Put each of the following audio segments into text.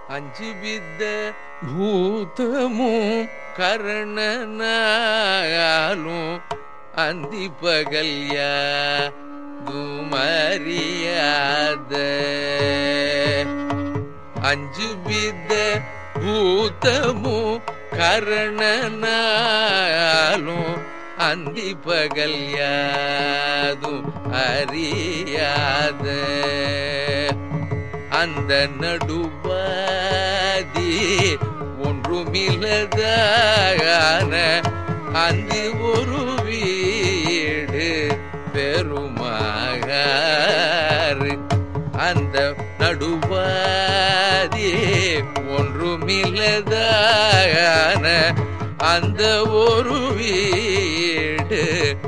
அஞ்சு வித்த பூதமும் கரணனாலும் அந்தி பகல்யா துமரியாத அஞ்சு வித பூதமும் கரணனாலும் அந்தி பகல் யாதும் அறியாத அந்த நடுவாதி ஒன்றுமில்லதான அந்த ஒரு வீடு பெருமாகாறு அந்த நடுவாதி ஒன்றுமில்லதான அந்த ஒரு வீடு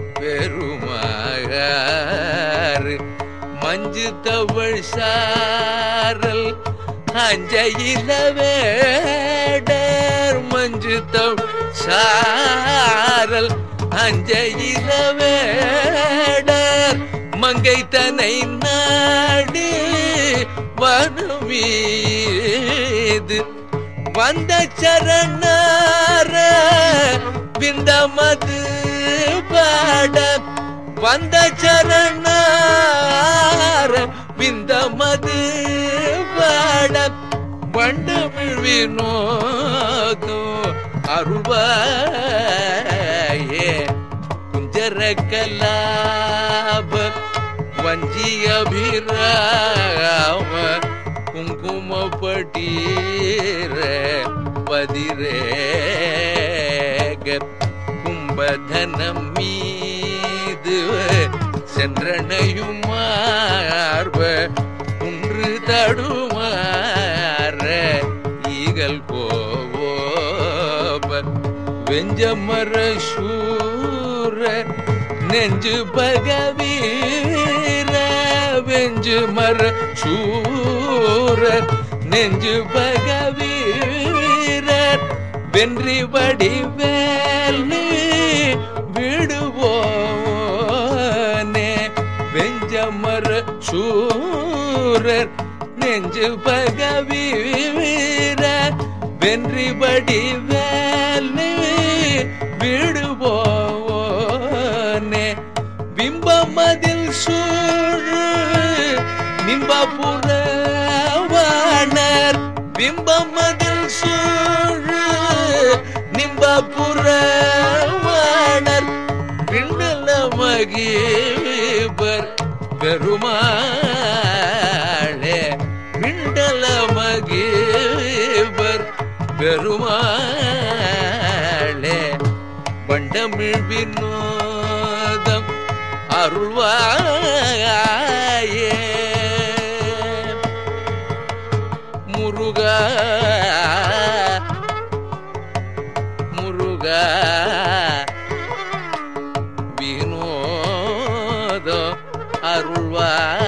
பெருமாகாறு மஞ்சு தவழ் சாரல் அஞ்சையில வேடர் மஞ்சு தவழ் சாரல் அஞ்சையில வேடர் மங்கை தனை நாடு வனமீது வந்த சரணார விந்தமது பாட வந்த சரணார விந்தமது பாட வண்டமிழ் வினோதோ அருள்வாயே குஞ்சர கலாப வஞ்சி அபிராம குங்கும பட்டீர பதிரேக கும்பதனம் மீது சென்றனையும் மார்ப குன்று தடுமாற ஈகல் கோவோப வெஞ்சமர சூர நெஞ்சு பகவீர வெஞ்சு மர சூர நெஞ்சு பகவீரர் வென்றி வடிவேல் விடுவோனே வெஞ்சமர சூரர் நெஞ்சு பகவீர வென்றி வடிவேல் விடுவோனே பிம்பமதில் சூழ் நிம்பபுரவாணர் பிம்பமதில் சூழ் நிம்பபுரவாணர் பிண்டல மகீபர் பெருமாளே பிண்டல மகீபர் பெருமாளே வண்டமிழ் வினோதம் அருள்வாயே முருகா முருகா வினோதம் அருள்வாயே